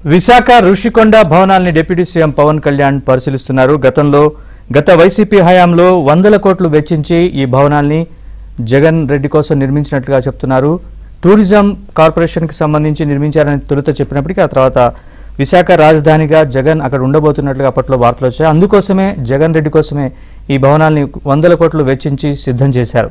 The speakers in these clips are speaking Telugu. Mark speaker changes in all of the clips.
Speaker 1: విశాఖ ఋషికొండ భవనాల్ని డిప్యూటీ సీఎం పవన్ కళ్యాణ్ పరిశీలిస్తున్నారు గతంలో గత వైసీపీ హయాంలో వందల కోట్లు వెచ్చించి ఈ భవనాల్ని జగన్ రెడ్డి కోసం నిర్మించినట్లుగా చెప్తున్నారు టూరిజం కార్పొరేషన్కి సంబంధించి నిర్మించారని తొలుత చెప్పినప్పటికీ ఆ తర్వాత విశాఖ రాజధానిగా జగన్ అక్కడ ఉండబోతున్నట్లుగా అప్పట్లో వార్తలు వచ్చాయి అందుకోసమే జగన్ రెడ్డి కోసమే ఈ భవనాల్ని వందల కోట్లు వెచ్చించి సిద్ధం చేశారు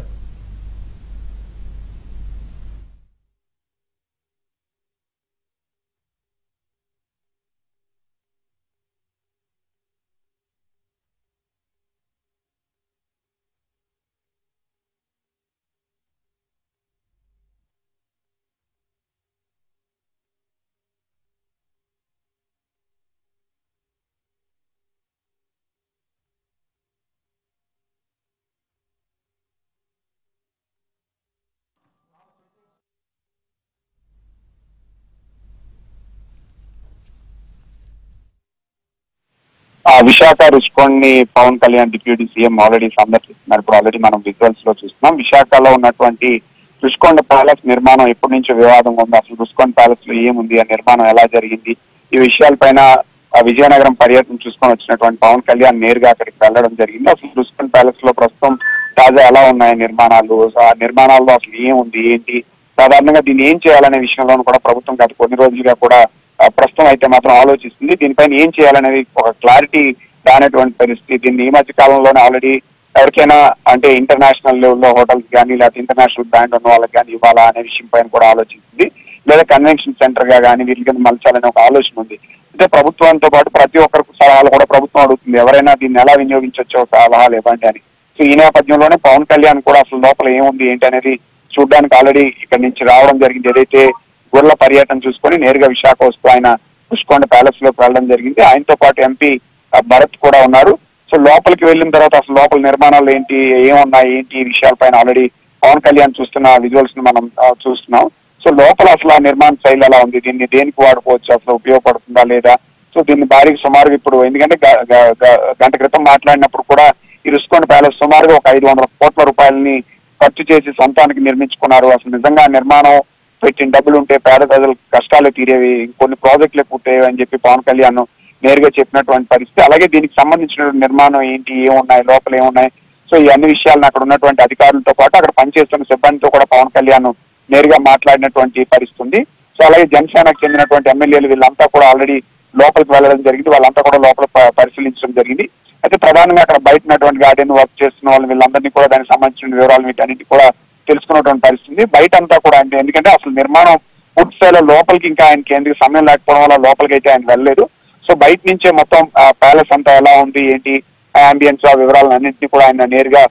Speaker 2: ఆ విశాఖ రుషికొండని Pawan Kalyan deputy CM already సందర్శిస్తున్నారు ఇప్పుడు ఆల్రెడీ మనం విజువల్స్ లో చూస్తున్నాం విశాఖలో ఉన్నటువంటి రుషికొండ ప్యాలెస్ నిర్మాణం ఎప్పటి నుంచో వివాదం ఉంది అసలు రుషికొండ ప్యాలెస్ లో ఏముంది ఆ నిర్మాణం ఎలా జరిగింది ఈ విషయాలపైన ఆ విజయనగరం పర్యటన చూసుకొని వచ్చినటువంటి పవన్ కళ్యాణ్ నేరుగా అక్కడికి వెళ్ళడం జరిగింది అసలు రుషికొండ ప్యాలెస్ లో ప్రస్తుతం తాజా ఎలా ఉన్నాయి నిర్మాణాలు ఆ నిర్మాణాల్లో అసలు ఏముంది ఏంటి సాధారణంగా దీన్ని ఏం చేయాలనే విషయంలోనూ కూడా ప్రభుత్వం గత కొన్ని రోజులుగా కూడా ఆ, ప్రస్తుతం అయితే మాత్రం ఆలోచిస్తుంది దీనిపైన ఏం చేయాలనేది ఒక క్లారిటీ రానటువంటి పరిస్థితి దీన్ని ఈ మధ్య కాలంలోనే ఆల్రెడీ ఎవరికైనా అంటే ఇంటర్నేషనల్ లెవెల్లో హోటల్స్ కానీ లేకపోతే ఇంటర్నేషనల్ బ్రాండ్ ఉన్న వాళ్ళకి కానీ ఇవ్వాలా అనే విషయం పైన కూడా ఆలోచిస్తుంది లేదా కన్వెన్షన్ సెంటర్ గా కానీ వీటి కింద మలచాలనే ఒక ఆలోచన ఉంది అంటే ప్రభుత్వంతో పాటు ప్రతి ఒక్కరికి సలహాలు కూడా ప్రభుత్వం అడుగుతుంది ఎవరైనా దీన్ని ఎలా వినియోగించవచ్చో సలహాలు ఇవ్వండి అని సో ఈ నేపథ్యంలోనే పవన్ కళ్యాణ్ కూడా అసలు లోపల ఏముంది ఏంటి అనేది చూడడానికి ఆల్రెడీ ఇక్కడ నుంచి రావడం జరిగింది ఏదైతే గుర్ల పర్యటన చూసుకొని నేరుగా విశాఖ వస్తూ ఆయన పుష్కొండ ప్యాలెస్ లోకి వెళ్ళడం జరిగింది ఆయనతో పాటు ఎంపీ ఆ, భరత్ కూడా ఉన్నారు సో లోపలికి వెళ్ళిన తర్వాత అసలు లోపల నిర్మాణాలు ఏంటి ఏమున్నాయి ఏంటి ఈ విషయాలపైన ఆల్రెడీ పవన్ కళ్యాణ్ చూస్తున్న విజువల్స్ ని మనం ఆ, చూస్తున్నాం సో లోపల అసలు ఆ నిర్మాణ శైలి ఎలా ఉంది దీన్ని దేనికి వాడుకోవచ్చు అసలు ఉపయోగపడుతుందా లేదా సో దీన్ని భారీగా సుమారుగా ఇప్పుడు ఎందుకంటే గ- గ- గ- గంట క్రితం మాట్లాడినప్పుడు కూడా ఈ రుస్కోండ్ ప్యాలెస్ సుమారుగా ఒక ఐదు వందల కోట్ల రూపాయలని ఖర్చు చేసి సొంతానికి నిర్మించుకున్నారు అసలు నిజంగా ఆ నిర్మాణం పెట్టిన డబ్బులు ఉంటే పేద ప్రజల కష్టాలు తీరేవి కొన్ని ప్రాజెక్టులు పూర్తయ్యేవి అని చెప్పి పవన్ కళ్యాణ్ నేరుగా చెప్పినటువంటి పరిస్థితి అలాగే దీనికి సంబంధించిన నిర్మాణం ఏంటి ఏమున్నాయి లోపల ఏమున్నాయి సో ఈ అన్ని విషయాలను అక్కడ ఉన్నటువంటి అధికారులతో పాటు అక్కడ పనిచేస్తున్న సిబ్బందితో కూడా పవన్ కళ్యాణ్ నేరుగా మాట్లాడినటువంటి పరిస్థితి ఉంది సో అలాగే జనసేనకు చెందినటువంటి ఎమ్మెల్యేలు వీళ్ళంతా కూడా ఆల్రెడీ లోపలికి వెళ్ళడం జరిగింది వాళ్ళంతా కూడా లోపల ప- పరిశీలించడం జరిగింది అయితే ప్రధానంగా అక్కడ బయట ఉన్నటువంటి గార్డెన్ వర్క్ చేస్తున్న వాళ్ళు వీళ్ళందరినీ కూడా దానికి సంబంధించిన వివరాలు వీటన్నిటి కూడా తెలుసుకున్నటువంటి పరిస్థితి ఉంది బయట అంతా కూడా అంటే ఎందుకంటే అసలు నిర్మాణం పూర్తి స్థాయిలో లోపలికి ఇంకా ఆయనకి ఎందుకు సమయం లేకపోవడం వల్ల లోపలికి అయితే ఆయన వెళ్ళలేదు సో బయట నుంచే మొత్తం ప్యాలెస్ అంతా ఎలా ఉంది ఏంటి అంబియన్స్ ఆ వివరాలను అన్నింటినీ కూడా ఆయన నేరుగా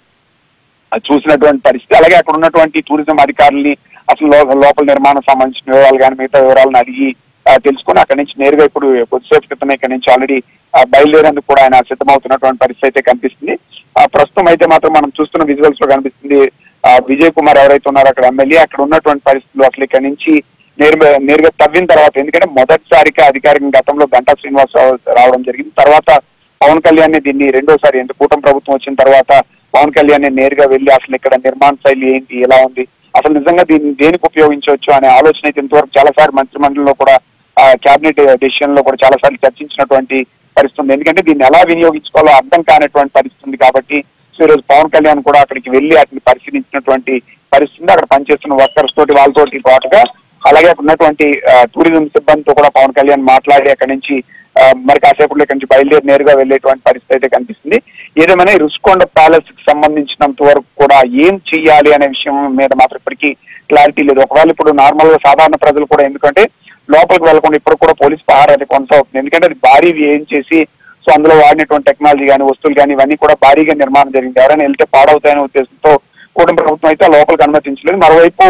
Speaker 2: చూసినటువంటి పరిస్థితి అలాగే అక్కడ ఉన్నటువంటి టూరిజం అధికారుల్ని అసలు లో- లోపల నిర్మాణం సంబంధించిన వివరాలు కానీ మిగతా వివరాలను అడిగి ఆ, తెలుసుకొని అక్కడి నుంచి నేరుగా ఇప్పుడు కొద్దిసేపు క్రితం ఇక్కడ నుంచి ఆల్రెడీ బయలుదేరేందుకు కూడా ఆయన సిద్ధమవుతున్నటువంటి పరిస్థితి అయితే కనిపిస్తుంది ఆ, ప్రస్తుతం అయితే మాత్రం మనం చూస్తున్న విజువల్స్ లో కనిపిస్తుంది ఆ, విజయ్ కుమార్ ఎవరైతే ఉన్నారో అక్కడ ఎమ్మెల్యే అక్కడ ఉన్నటువంటి పరిస్థితులు అసలు ఇక్కడ నుంచి నేరుగా నేరుగా తవ్విన తర్వాత ఎందుకంటే మొదటిసారిగా అధికారికంగా గతంలో గంటా శ్రీనివాస్ రావడం జరిగింది తర్వాత పవన్ కళ్యాణ్ దీన్ని రెండోసారి ఎందుకు కూటమి ప్రభుత్వం వచ్చిన తర్వాత పవన్ కళ్యాణ్ నేరుగా వెళ్ళి అసలు ఇక్కడ నిర్మాణ శైలి ఏంటి ఎలా ఉంది అసలు నిజంగా దీన్ని దేనికి ఉపయోగించవచ్చు అనే ఆలోచన అయితే ఇంతవరకు చాలా సార్లు మంత్రిమండలిలో కూడా కేబినెట్ డెసిషన్ లో కూడా చాలా సార్లు చర్చించినటువంటి పరిస్థితి ఉంది ఎందుకంటే దీన్ని ఎలా వినియోగించుకోవాలో అర్థం కానటువంటి పరిస్థితి ఉంది కాబట్టి సో ఈరోజు పవన్ కళ్యాణ్ కూడా అక్కడికి వెళ్ళి వాటిని పరిశీలించినటువంటి పరిస్థితి ఉంది. అక్కడ పనిచేస్తున్న వర్కర్స్ తోటి వాళ్ళతోటి పాటుగా అలాగే అక్కడ ఉన్నటువంటి ఆ, టూరిజం సిబ్బందితో కూడా పవన్ కళ్యాణ్ మాట్లాడి అక్కడి నుంచి ఆ, మరి కాసేపట్లో ఇక్కడి నుంచి బయలుదేరి నేరుగా వెళ్ళేటువంటి పరిస్థితి అయితే కనిపిస్తుంది ఏదేమైనా ఈ రుషికొండ ప్యాలెస్ కి సంబంధించినంత వరకు కూడా ఏం చెయ్యాలి అనే విషయం మీద మాత్రం ఇప్పటికీ క్లారిటీ లేదు ఒకవేళ ఇప్పుడు నార్మల్ గా సాధారణ ప్రజలు కూడా ఎందుకంటే లోపలికి వెళ్ళకుండా ఇప్పుడు కూడా పోలీస్ పహారా అది కొనసాగుతుంది ఎందుకంటే అది భారీ వ్యయం చేసి సో అందులో వాడినటువంటి టెక్నాలజీ కానీ వస్తువులు కానీ ఇవన్నీ కూడా భారీగా నిర్మాణం జరిగింది ఎవరైనా వెళ్తే పాడవుతాయనే ఉద్దేశంతో కూటమి ప్రభుత్వం అయితే ఆ లోపలికి అనుమతించలేదు మరోవైపు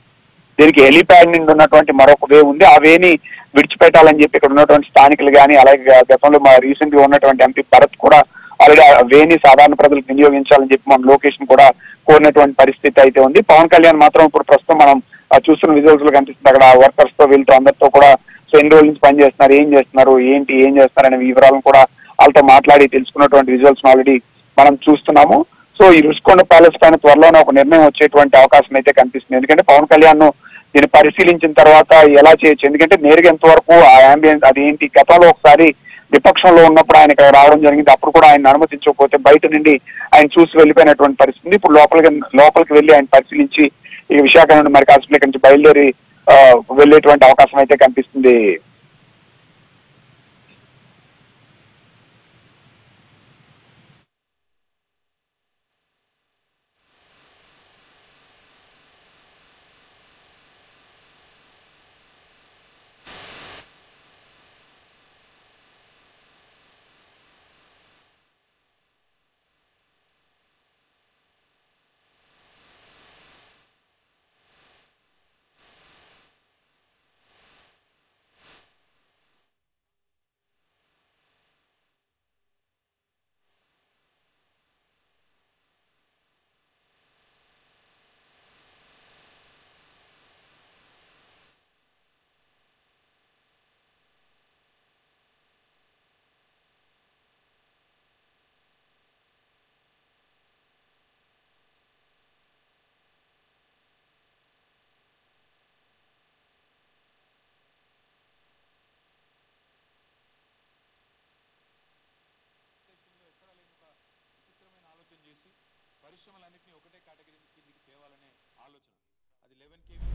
Speaker 2: దీనికి హెలీప్యాడ్ నుండి ఉన్నటువంటి మరొక వే ఉంది ఆ వేని విడిచిపెట్టాలని చెప్పి ఇక్కడ ఉన్నటువంటి స్థానికులు కానీ అలాగే గ- గతంలో మా రీసెంట్ గా ఉన్నటువంటి ఎంపీ భరత్ కూడా ఆల్రెడీ ఆ వేని సాధారణ ప్రజలకు వినియోగించాలని చెప్పి మన లొకేషన్ కూడా కోరినటువంటి పరిస్థితి అయితే ఉంది పవన్ కళ్యాణ్ మాత్రం ఇప్పుడు ప్రస్తుతం మనం ఆ, చూస్తున్న విజువల్స్ లో కనిపిస్తుంది అక్కడ వర్కర్స్ తో వీళ్ళతో అందరితో కూడా సో ఎన్ని రోజుల నుంచి పని చేస్తున్నారు ఏం చేస్తున్నారు ఏంటి ఏం చేస్తున్నారు అనే వివరాలను కూడా వాళ్ళతో మాట్లాడి తెలుసుకున్నటువంటి విజువల్స్ ఆల్రెడీ మనం చూస్తున్నాము సో ఈ రుషికొండ ప్యాలెస్ పైన త్వరలోనే ఒక నిర్ణయం వచ్చేటువంటి అవకాశం అయితే కనిపిస్తుంది ఎందుకంటే పవన్ కళ్యాణ్ దీన్ని పరిశీలించిన తర్వాత ఎలా చేయొచ్చు ఎందుకంటే నేరుగా ఎంతవరకు ఆ అంబియన్స్ అది ఏంటి గతంలో ఒకసారి విపక్షంలో ఉన్నప్పుడు ఆయన ఇక్కడ రావడం జరిగింది అప్పుడు కూడా ఆయన అనుమతించకపోతే బయట నుండి ఆయన చూసి వెళ్ళిపోయినటువంటి పరిస్థితి ఉంది. ఇప్పుడు లోపలికి లోపలికి వెళ్ళి ఆయన పరిశీలించి ఈ విశాఖ నుండి మరి కాసేపు ఇక్కడి నుంచి బయలుదేరి ఆ, వెళ్ళేటువంటి అవకాశం అయితే కనిపిస్తుంది
Speaker 3: దేశంలో ఎక్కడా లేని ఒక విచిత్రమైన ఆలోచన చేసి పరిశ్రమలన్నింటినీ ఒకటే కేటగిరీ కిందికి తేవాలనే ఆలోచన అది లెవెన్ కేవీ